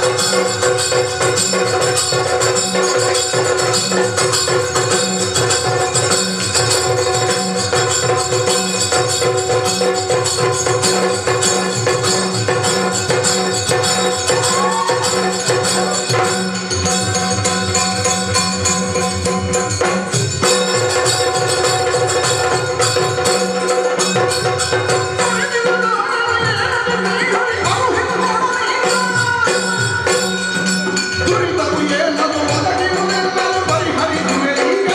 ದುರಿತವು ಏನದು ಒದಗಿರುವುದೆಲ್ಲವೂ ಪರಿಹರಿಸುವೆ ಈಗ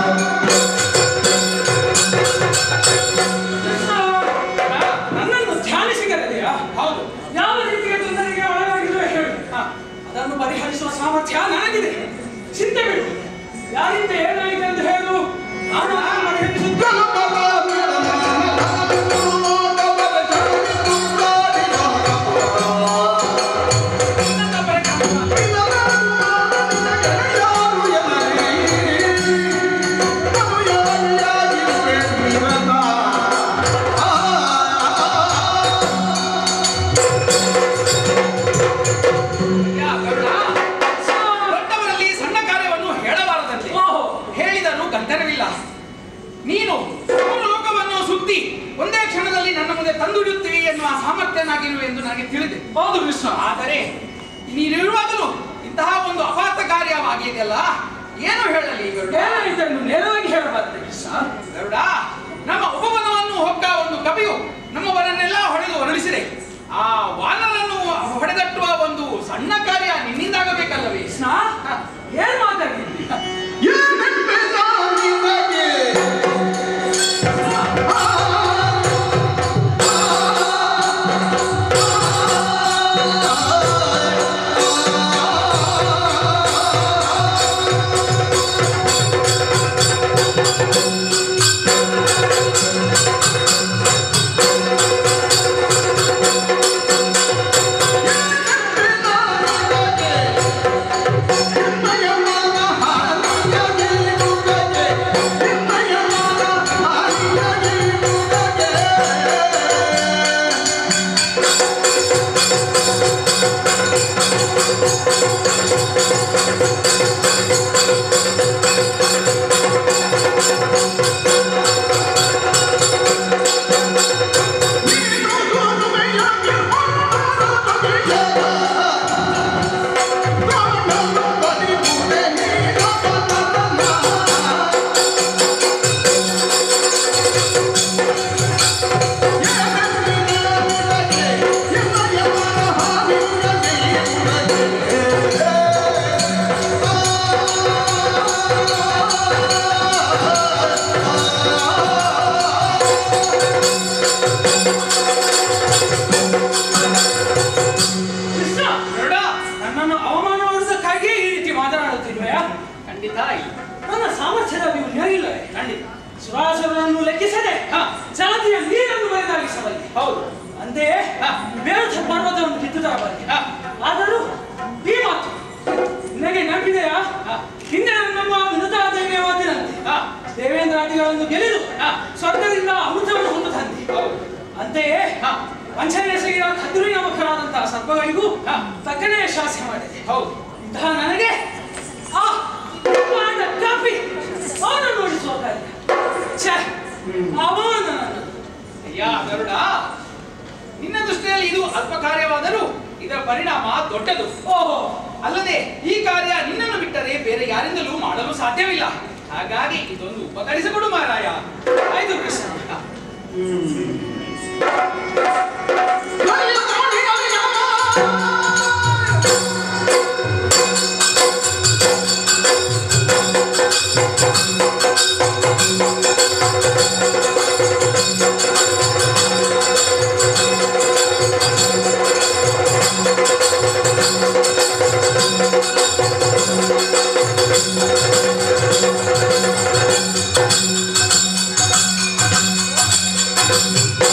ನನ್ನನ್ನು ಧ್ಯಾನಿಸಿಗಲಿದೆಯಾ ಹೌದು ಯಾವ ರೀತಿಯ ತೊಂದರೆಗೆ ಒಳಗಾಗಿರುವ ಹೇಳು ಹ, ಅದನ್ನು ಪರಿಹರಿಸುವ ಸಾಮರ್ಥ್ಯ ನನಗಿದೆ ಚಿಂತೆ ಬಿಡು ಯಾರಿಂದ ಏನಾಗಿದೆ ಎಂದು ಹೇಳು ನಾನು ಅದನ್ನು ಪರಿಹರಿಸುತ್ತೇನೆ ನನ್ನ ಪ್ರಕಾರ ಯಾ ಗರುಡ, ದೊಡ್ಡವರಲ್ಲಿ ಸಣ್ಣ ಕಾರ್ಯವನ್ನು ಹೇಳಬಾರದಂತೆ ಓಹೋ ಹೇಳಿದರೂ ಗಂಧರವಿಲ್ಲ ನೀನು ಮೂರು ಲೋಕವನ್ನು ಸುತ್ತಿ ಒಂದೇ ಕ್ಷಣದಲ್ಲಿ ನನ್ನ ಮುಂದೆ ತಂದುಡುತ್ತೀವಿ ಎನ್ನುವ ಸಾಮರ್ಥ್ಯನಾಗಿರುವೆ ಎಂದು ನನಗೆ ತಿಳಿದೆ ಹೌದು ಕೃಷ್ಣ ಆದರೆ ನೀನಿರುವಾಗಲೂ ಇಂತಹ ಒಂದು ಅಪಾತ ಕಾರ್ಯವಾಗಿದೆಯಲ್ಲ ಏನು ಹೇಳಲಿ ಗರುಡ ಏನಾಯಿತು ಎಂದು ನೇರವಾಗಿ ಹೇಳಬಾರದೆ ಕೃಷ್ಣ ಗರುಡ ನಮ್ಮ ಉಪವನವನ್ನು ಹೊಕ್ಕ ಒಂದು ಕವಿಯು ನಮ್ಮವರನ್ನೆಲ್ಲ ಹೊಡೆದು ಹೊರಡಿಸಿದೆ ಆ ವಾನರನ್ನು ಹೊಡೆದಟ್ಟುವ ಒಂದು ಸಣ್ಣ ಕಾರ್ಯ ನಿನ್ನಿಂದಾಗಬೇಕಲ್ಲವೇ ಕೃಷ್ಣ ಏನ್ ಮಾತಾಡ್ತಿದ್ದಿ ಕೃಷ್ಣ ಗರುಡ ನನ್ನನ್ನು ಅವಮಾನ ಮಾಡುವುದಕ್ಕಾಗಿ ಈ ರೀತಿ ಮಾತನಾಡುತ್ತಿರುವೆಯಾ ಖಂಡಿತ ಇಲ್ಲ ನನ್ನ ಸಾಮರ್ಥ್ಯದ ನೀವು ನೆರಿಲ್ಲವೇ ಖಂಡಿತ ಸುರಾಸುರರನ್ನು ಲೆಕ್ಕಿಸದೆ ಹ. ಜಾತಿಯ ನೀರನ್ನು ಬರೆದಾಗಿಸಬಲ್ಲೆ ಹೌದು ಅಂತೆಯೇ ಹ. ಬೇರುಥ ಪರ್ವತವನ್ನು ಕಿತ್ತು ತರಬಲ್ಲೆ ಹ. ಆದರೂ ಈ ಮಾತು ನಿನಗೆ ನೆನಪಿದೆಯಾ ಹ. ಹಿಂದೆ ನಮ್ಮ ಮೃತಾದೇವಿಯ ಮಾತಿನಂತೆ ಹ. ದೇವೇಂದ್ರಾದಿಗಳನ್ನು ಗೆಳೆದು ಹ. ಸ್ವರ್ಗದಿಂದ ಅಮೃತವನ್ನು ಹೊಂದುತ್ತಂತೆ ಹೌದು ಅಂತೆಯೇ ಹ. ವಂಚನೆ ಎಸಗಿದ ಕದ್ರುವಿನ ಮಕ್ಕಳಾದಂತಹ ಸರ್ಪಗಳಿಗೂ ಹ. ತಕ್ಕನೇ ಶಾಸ್ತಿ ಮಾಡಿದೆ ಹೌದು ಇಂತಹ ನನಗೆ ಆ ಅಪವಾದ ಕಾಪಿ ಅವನನ್ನು ಓಡಿಸುವ ಕಾರ್ಯ ಛೆ, ಅವನು ನನ್ನನ್ನು ಅಯ್ಯ ಗರುಡ ನಿನ್ನ ದೃಷ್ಟಿಯಲ್ಲಿ ಇದು ಅಲ್ಪ ಕಾರ್ಯವಾದರೂ ಇದರ ಪರಿಣಾಮ ದೊಡ್ಡದು ಓಹೋ ಅಲ್ಲದೆ ಈ ಕಾರ್ಯ ನಿನ್ನನ್ನು ಬಿಟ್ಟರೆ ಬೇರೆ ಯಾರಿಂದಲೂ ಮಾಡಲು ಸಾಧ್ಯವಿಲ್ಲ ಹಾಗಾಗಿ ಇದೊಂದು ಉಪಕರಿಸಿಕೊಡು ಮಾರಾಯ ಆಯ್ತು ಕೃಷ್ಣ ಿ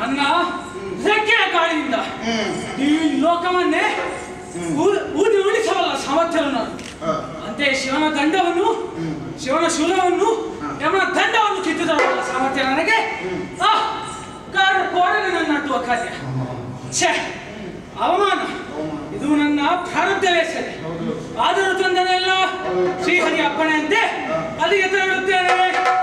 ನನ್ನ ರೆಕ್ಕೆಯ ಗಾಳಿಯಿಂದ ಹ್ಮ್ ಈ ಲೋಕವನ್ನೇ ಊ- ಊದಿ ಉಳಿಸಬಲ್ಲ ಸಾಮರ್ಥ್ಯವನ್ನು ನಾನು ಹ. ಅಂತೆಯೇ ಶಿವನ ದಂಡವನ್ನು ಶಿವನ ಶೂಲವನ್ನು ಯಮನ ದಂಡವನ್ನು ಕಿತ್ತುದಲ್ಲ ಸಾಮರ್ಥ್ಯ ನನಗೆ ಆ ಕಾರ ಕೋಡಗೆ ನನ್ನ ನಟ್ಟುವ ಕಾರ್ಯ ಛೇ ಅವಮಾನ ಇದು ನನ್ನ ಪ್ರಾರಬ್ಧವೇ ಸರಿ ಆದರೂ ತಂದನೆಲ್ಲ ಶ್ರೀಹರಿ ಅಪ್ಪಣೆಯಂತೆ ಅಲ್ಲಿಗೆ ತೆರಳುತ್ತೇನೆ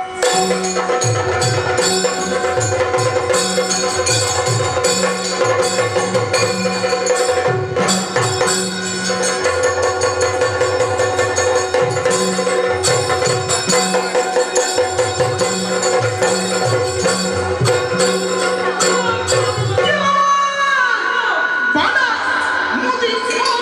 ಬಣ ಮುದಿ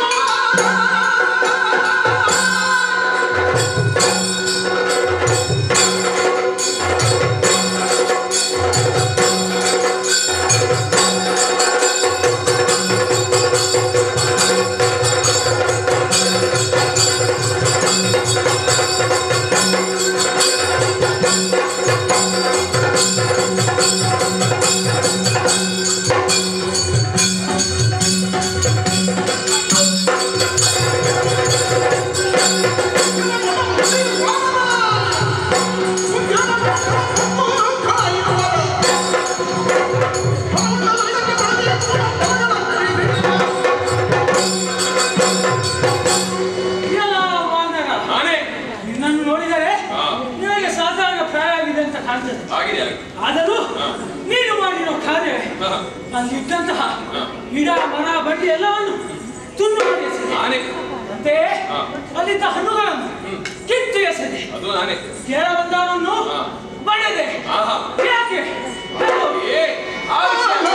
ಎಲ್ಲ ವಾನರ ನಾನೇ ನಿನ್ನನ್ನು ನೋಡಿದರೆ ಹಾ. ನಿನಗೆ ಸಾಧಾರಣ ಪ್ರಾಯ ಆಗಿದೆ ಅಂತ ಕಾಣ್ತದೆ ಆಗಿದೆ ಆಗಿದೆ ಆದರೂ ಹಾ. ನೀನು ಮಾಡಿರೋ ಕಾರ್ಯ ಹಾ. ಅಲ್ಲಿದ್ದಂತಹ ಹಾ. ಗಿಡ ಮರ ಬಡ್ಡಿ ಎಲ್ಲವನ್ನು ತುಂಡು ಮಾಡಿ ಎಸೆದೆ ನಾನೇ ಅಂತೆಯೇ ಹಾ. ಅಲ್ಲಿದ್ದ ಹಣ್ಣುಗಳನ್ನು ಹ್ಮ್. ಕಿತ್ತು ಎಸೆದೆ ಅದು ನಾನೇ ಕೇಳ ಬಂದವನನ್ನು ಹಾ. ಬಡದೆ ಆಹಾ ಯಾಕೆ ಹೇಳು. ಏ ಆ ವಿಷಯ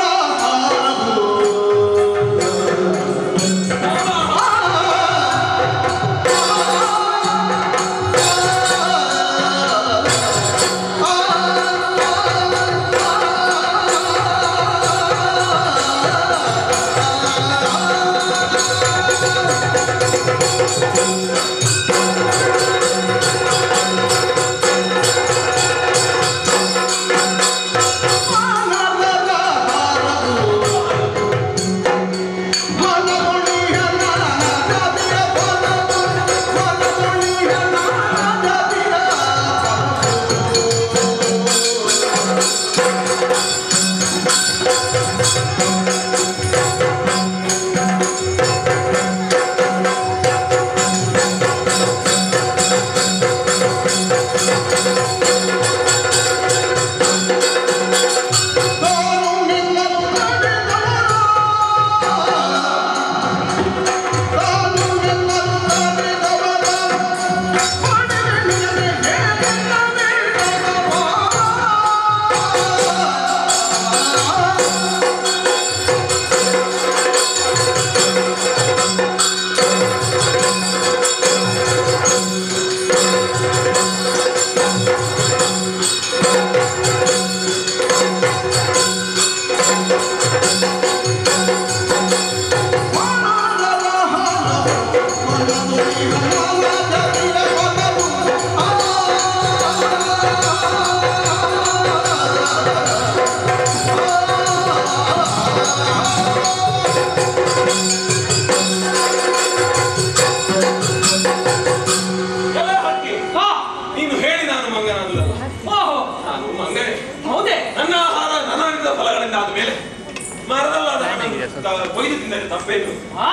ಎಲ್ಲ ಹಕ್ಕಿ ಹಾ ನೀನು ಹೇಳಿ ನಾನು ಮಂಗನಾದುದಲ್ಲ ಓಹೋ ನಾನು ಮಂಗನೇ ಹೌದೇ ನನ್ನ ಆಹಾರ ನನಗಿದ ಫಲಗಳಿಂದ ಆದ ಮೇಲೆ ಮರದಲ್ಲಾದ ಹಣ್ಣನ್ನು ತ- ಕೊಯ್ದು ತಿಂದರೆ ತಪ್ಪೇನು ಹಾ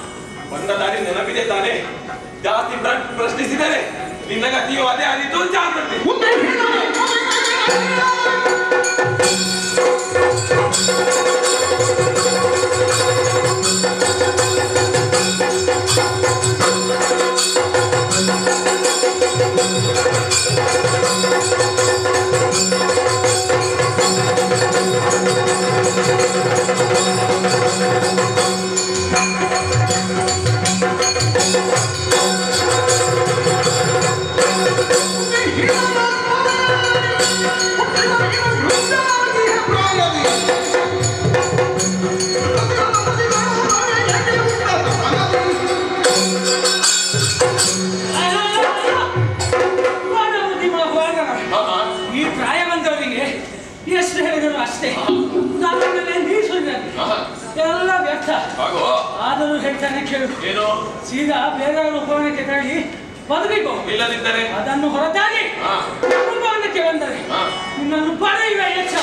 ಬಂದ ದಾರಿ ನೆನಪಿದೆ ತಾನೆ ಜಾಸ್ತಿ ಪ್ರ- ಪ್ರಶ್ನಿಸಿದರೆ ನಿನ್ನ ಗತಿಯು ಅದೇ ಆದಿತ್ತು ಜಾಗ್ರತೆ ವಾದ ಬುದ್ಧಿ ಮಾ- ವಾದನ. ಆಹಾ. ಈ ಪ್ರಾಯ ಬಂದವರಿಗೆ ಎಷ್ಟು ಹೇಳಿದರು ಅಷ್ಟೇ ತಲೆ ಮೇಲೆ ನೀರಿಸಿದ್ದಾನೆ ಆಹಾ. ಎಲ್ಲ ವ್ಯರ್ಥ ಆಗೋ ಆದರೂ ಹೇಳ್ತಾನೆ ಕೇಳು ಏನು ಸೀದಾ ಬೇರೆಯವರ ಉಪವನಕ್ಕೆ ತೆರಳಿ ಬದುಕಿಕೋ ಇಲ್ಲದಿದ್ದರೆ ಅದನ್ನು ಹೊರತಾಗಿ ಹಾ. ಉಪವನಕ್ಕೆ ಬಂದರೆ ಹಾ. ನಿನ್ನನ್ನು ಪಡೆಯುವ ಎಚ್ಚ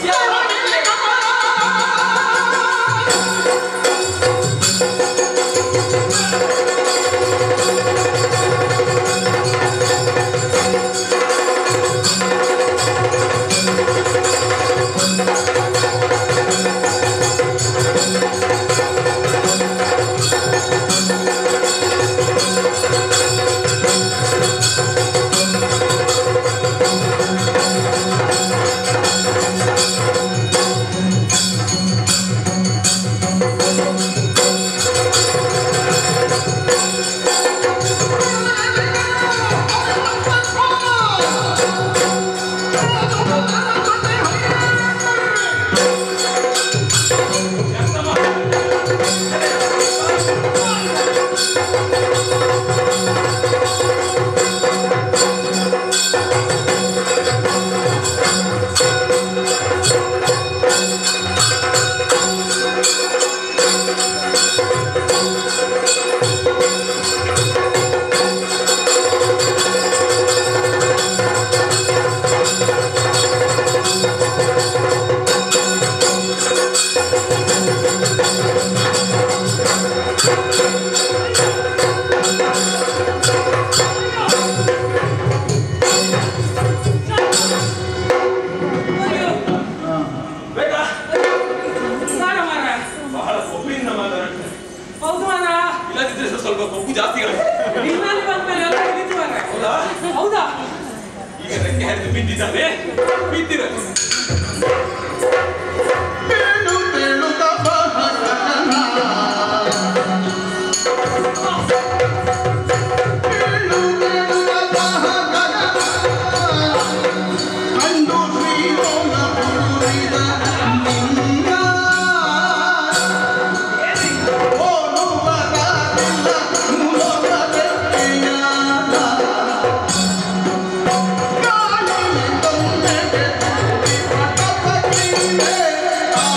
ಅಯ್ಯೋ, ಬೇಕಾ ಮಾರ ಮಾರ ಬಹಳ ಕೊಬ್ಬಿನಿಂದ ಮಾತಾಡ್ತಾರೆ ಹೌದು ಮಾರ ಇಲ್ಲದಿದ್ರೆ ಸ್ವಲ್ಪ ಸ್ವಲ್ಪ ಕೊಬ್ಬು ಜಾಸ್ತಿ ಕಾಣುತ್ತೆ. ನಿನ್ನಲ್ಲಿ ಬಂದ್ಮೇಲೆ ಎಲ್ಲ ಹಿಡಿತು ಮಾರ ಹೌದಾ ಹೌದಾ ಈಗ ರೆಕ್ಕೆ ಹರಿದು ಬಿದ್ದಿದ್ದಾನೆ ಬಿದ್ದಿರಲಿ ಬೇಳು ಬೇಳುತ್ತ ಬಹಳನ. ಬೇಳು ಬೇಳುತ್ತ ಬಹಳನ. ಕಂಡು ಶ್ರೀರೋಣ ಪುರುರಿದ ನಿನ್ನ. ಹೋಲುವರಾಗಿಲ್ಲ ಮೂಲದ ವ್ಯಕ್ತಿಯಾದ. ಗಾಳಿಯ ತೊಂದರೆಗೆ ಪಟಪಟಿಗೆ ಆ.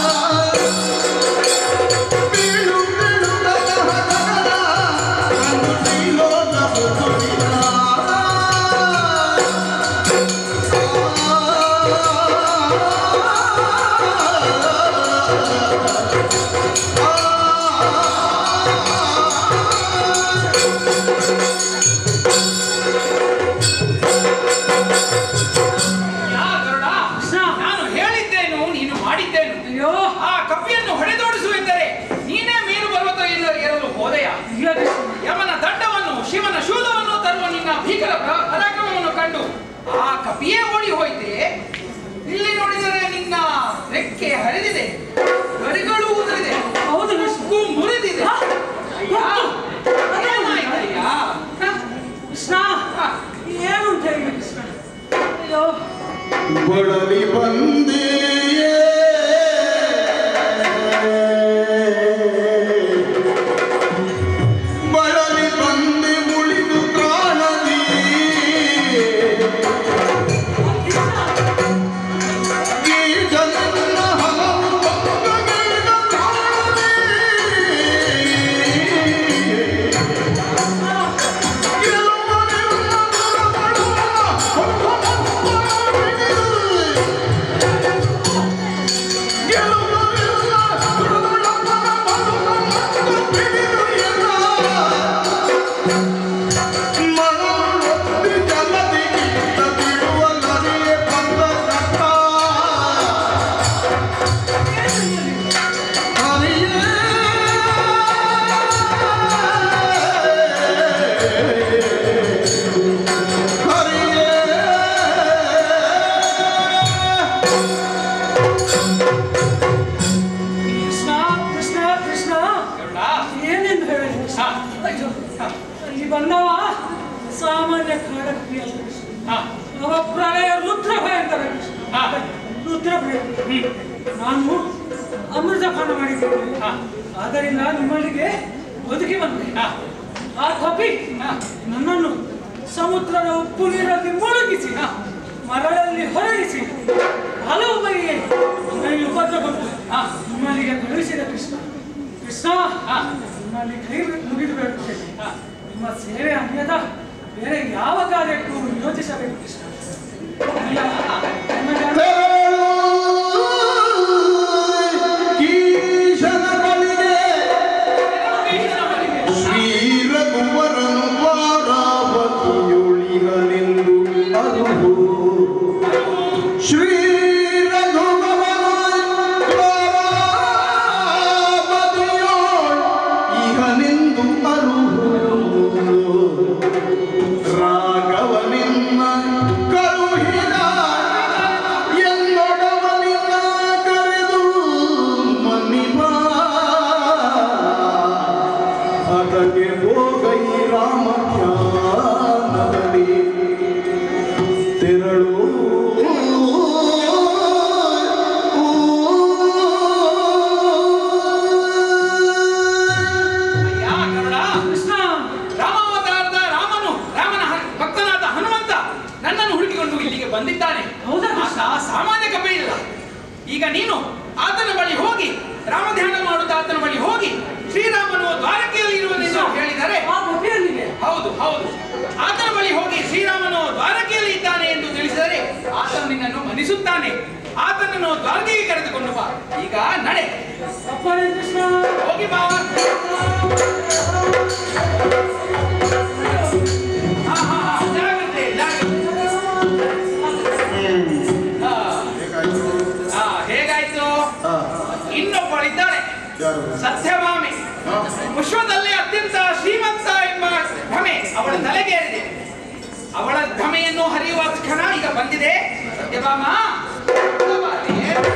ಬೀಳು ಬೀಳುತ್ತ ಬಹಳನ. ಕಂಡು ಶ್ರೀರೋಣ ಪುರುರಿದ ಯಾ ಗರುಡ ನಾನು ಹೇಳಿದ್ದೇನು ನೀನು ಮಾಡಿದ್ದೇನು ಅಯ್ಯೋ ಆ ಕಪಿಯನ್ನು ಹೊಡೆದೋಡಿಸು ಎಂದರೆ ನೀನೇ ಮೀನು ಪರ್ವತ ಇಲ್ಲ ಎರಲು ಹೋದೆಯ ಇಲ್ಲ ಕೃಷ್ಣ. ಯಮನ ದಂಡವನ್ನು ಶಿವನ ಶೂಲವನ್ನು ತರುವ ನಿನ್ನ ಭೀಕರ ಪ್ರ- ಪರಾಕ್ರಮವನ್ನು ಕಂಡು ಆ ಕಪಿಯೇ ಓಡಿ ಹೋಯ್ತೆ ಇಲ್ಲಿ ನೋಡಿದರೆ ನಿನ್ನ ರೆಕ್ಕೆ ಹರಿದಿದೆ ಗರಿಗಳು ಉದುರಿದೆ ಹೌದು ಕೃಷ್ಣ. ಹೂ ಮುರಿದಿದೆ ಹಾ? ಅಯ್ಯ, ಏನಾಯ್ತಯ್ಯ? ಕೃಷ್ಣ ಹಾ. ಏನು ಅಂತ ಹೇಳಿ ಕೃಷ್ಣ ಅಯ್ಯೋ ಬಡಲಿ ಬಂದಿಯೇ ಬಳಲಿ ಬಂದೆ ಉಳಿದು ಕಾಣದಿ ಈ ಜಗನ್ನ ಹಲವು ಭಕ್ತಗಳಿಂದ ಕಾಣದಿ ಗೆಲುವನೆಲ್ಲ ಬರಬಡುವ ಕೃಷ್ಣ ಕೃಷ್ಣ ಕೃಷ್ಣ ಗರುಡ, ಏನೆಂದು ಹೇಳಿ ಕೃಷ್ಣ ಹಾ, ಅಯ್ಯೋ ಹಾ, ಅಲ್ಲಿ ಬಂದವ ಸಾಮಾನ್ಯ ಕಾಡಕ್ಕಿ ಅಲ್ಲ ಕೃಷ್ಣ ಹಾ, ಅವ ಪ್ರಳಯ ರುದ್ರ ಭಯಂಕರ ಕೃಷ್ಣ ಹಾ. ರುದ್ರ ಭಯಂಕರ ಹ್ಮ್, ನಾನು ಅಮೃತಪಾನ ಮಾಡಿದ್ದೇನೆ ಹಾ, ಆದ್ದರಿಂದ ನಿಮ್ಮಲ್ಲಿಗೆ ಬದುಕಿ ಬಂದೆ ಹಾ, ಆ ಕಪಿ ಹಾ. ನನ್ನನ್ನು ಸಮುದ್ರದ ಉಪ್ಪು ನೀರಲ್ಲಿ ಮುಳುಗಿಸಿ ಮರಳಲ್ಲಿ ಹೊರಡಿಸಿ ಹಲವು ಬಗೆಗೆ ನೈಲು ಉಪದ್ರ ಬಂತು ನಿಮ್ಮಲ್ಲಿಗೆ ಕಳುಹಿಸಿದ ಕೃಷ್ಣ ಕೃಷ್ಣ ನಿಮ್ಮಲ್ಲಿ ಕೈ ಮುಗಿದು ಬೇಡುತ್ತೇನೆ ನಿಮ್ಮ ಸೇವೆ ಅನ್ಯದ ಬೇರೆ ಯಾವ ಕಾರ್ಯಕ್ಕೂ ಯೋಚಿಸಬೇಕು ಕೃಷ್ಣ ನಿಮ್ಮ- ನಿಮ್ಮ ಕೀಶನ ಬಳಿಗೆ ಕೃಷ್ಣನ ಬಳಿಗೆ. ಶ್ರೀ ರಘುವರನು ವಾರಾವತಿಯೊಳಿಗಲೆಂದು ಅರುಹು ಶ್ರೀ ರಘುವರನು ವಾರಾವತಿಯೋಳ್ ಇಹನೆಂದು ಅರುಹು ರಾಘವನಿನ್ನ ಕರುಹಿದ എന്നോടവനിന്ന കരുതു മന്നിവാ ಅದಕ್ಕೆ ಹೋಗೈ ರಾಮ ಧ್ಯಾನದಲ್ಲಿ ತೆರಳು ಅಯ್ಯ ಗರುಡ ಕೃಷ್ಣ ರಾಮಾವತಾರದ ರಾಮನು ರಾಮನ ಹ- ಭಕ್ತನಾದ ಹನುಮಂತ ನನ್ನನ್ನು ಹುಡುಕಿಕೊಂಡು ಇಲ್ಲಿಗೆ ಬಂದಿದ್ದಾನೆ ಹೌದಾ ಆತ ಸಾಮಾನ್ಯ ಕಪಿ ಇಲ್ಲ ಈಗ ನೀನು ಆತನ ಬಳಿ ಹೋಗಿ ರಾಮಧ್ಯಾನ ಮಾಡುತ್ತಾ ಆತನ ಬಳಿ ಹೋಗಿ ಶ್ರೀರಾಮನು ದ್ವಾರಕೆಯಲ್ಲಿ ಇರುವನೆಂದು ಹೇಳಿದರೆ ಆ ಕಪಿಯಲ್ಲಿಗೆ ಹೌದು ಹೌದು ಆತನ ಬಳಿ ಹೋಗಿ ಶ್ರೀರಾಮನು ದ್ವಾರಕೆಯಲ್ಲಿ ಇದ್ದಾನೆ ಎಂದು ತಿಳಿಸಿದರೆ ಆತನು ನಿನ್ನನ್ನು ಮನಿಸುತ್ತಾನೆ ಆತನನ್ನು ದ್ವಾರಕೆಗೆ ಕರೆದುಕೊಂಡು ಬಾ ಈಗ ನಡೆ ಅಪ್ಪಣೆ ಕೃಷ್ಣ ಹೋಗಿ ಬಾವ ಹಾ, ಹಾ, ಹಾ, ಜಾಗ್ರತೆ, ಜಾಗ್ರತೆ. ಹಾ, ಹಾ, ಹೇಗಾಯ್ತು ಇನ್ನೊಬ್ಬಳಿದ್ದಾಳೆ ಸತ್ಯಭಾಮೆ ವಿಶ್ವದಲ್ಲೇ ಅತ್ಯಂತ ಶ್ರೀಮಂತ ಎಂಬ ಭ್ರಮೆ ಅವಳ ತಲೆಗೇರಿದೆ ಅವಳ ಭ್ರಮೆಯನ್ನು ಹರಿಯುವ ಕ್ಷಣ ಈಗ ಬಂದಿದೆ ಸತ್ಯಭಾಮ ಸತ್ಯಭಾಮೆ,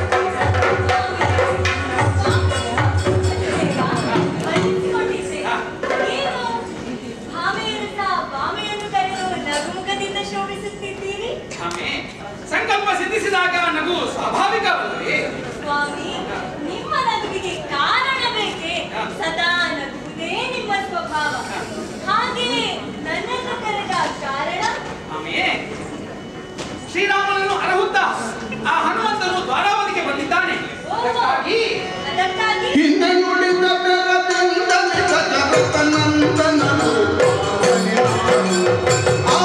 ಶೋಭಿಸುತ್ತಿದ್ದೀರಿ ಭಾಮೆ, ಸಂಕಲ್ಪ ಸಿದ್ಧಿಸಿದಾಗ ನಗು ಸ್ವಾಭಾವಿಕವಲ್ಲವೇ ಸ್ವಾಮಿ ನಿಮ್ಮ ನಗುವಿಗೆ ಕಾರಣ ಬೇಕೆ ಸದಾ ನಗುವುದೇ ನಿಮ್ಮ ಸ್ವಭಾವ ಹಾಗೆಯೇ ನನ್ನನ್ನು ಕರೆದ ಕಾರಣ ಆಮೆಯೇ ಶ್ರೀರಾಮನನ್ನು ಅರಹುತ್ತ ಆ ಹನುಮಂತನು ದ್ವಾರಾವತಿಗೆ ಬಂದಿದ್ದಾನೆ ಅದಕ್ಕಾಗಿ ಅದಕ್ಕಾಗಿ ಹಿಂದೆ ನುಡಿದ ಬೆರದಿಂದ ನಿಜ ಜಗತ್ತನಂದನನು ಆ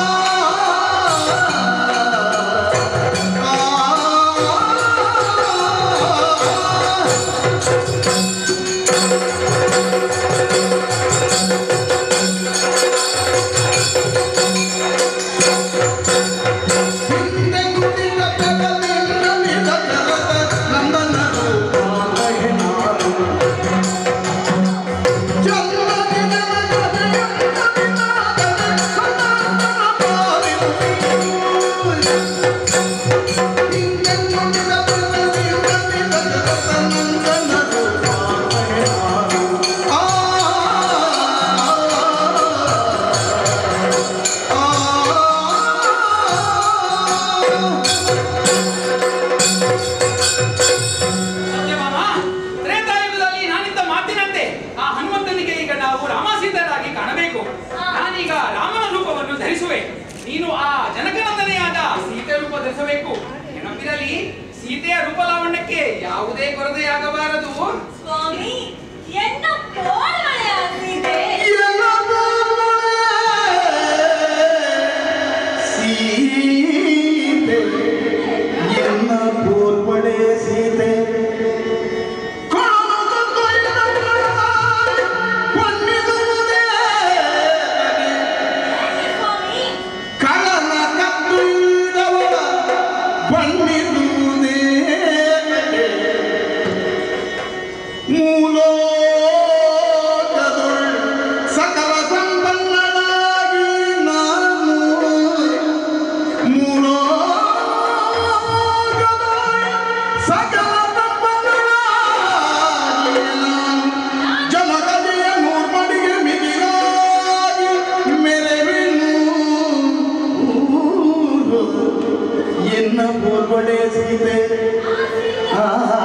ಹಿಂದೆ ನುಡಿದ ಬೆರದಿಂದ ನಿಜ ಜಗತ್ತನಂದನನು ಪಾಲಯನಾರು ಸತ್ಯಭಾಮ ತ್ರೇತಾಯುಗದಲ್ಲಿ ನಾನಿದ್ದ ಮಾತಿನಂತೆ ಆ ಹನುಮಂತನಿಗೆ ಈಗ ನಾವು ರಾಮಸೀತರಾಗಿ ಕಾಣಬೇಕು ನಾನೀಗ ರಾಮನ ರೂಪವನ್ನು ಧರಿಸುವೆ ನೀನು ಆ ಜನಕನಂದನೆಯಾದ ಸೀತೆ ರೂಪ ಧರಿಸಬೇಕು ನೆನಪಿರಲಿ ಸೀತೆಯ ರೂಪಲಾವಣ್ಯಕ್ಕೆ ಯಾವುದೇ ಕೊರತೆಯಾಗಬಾರದು ಸ್ವಾಮಿ ಎನ್ನ ಪೋಳ್ಮಳೆ ಆಗ್ತಿದೆ ಸೀತೆ ಎನ್ನ ಪೂರ್ವಳೆ ಸೀತೆ ಕೊಳಲು ಕೊಯ್ದ ಕೊಂಡಿರುವುದೇ ಸ್ವಾಮಿ ಕಳನ ಕತ್ತುದವಳ ಬಣ್ಣಿರುವುದೇ ಮೂಲೋಕದೊಳ್ ಸಕಲ ಸಂಪನ್ನಳಾಗಿ ನಾನು ಮೂಲೋಕದೊಳ್ ಸಕಲ ಸಂಪನ್ನಳಾಗಿ ನಾನು ಜನಗದಿಯ ನೂರ್ಮಡಿಗೆ ಮಿಗಿಲಾಗಿ ಮೆರೆವಿನು ಎನ್ನ ಪೂರ್ವಡೆ ಸೀತೆ ಆ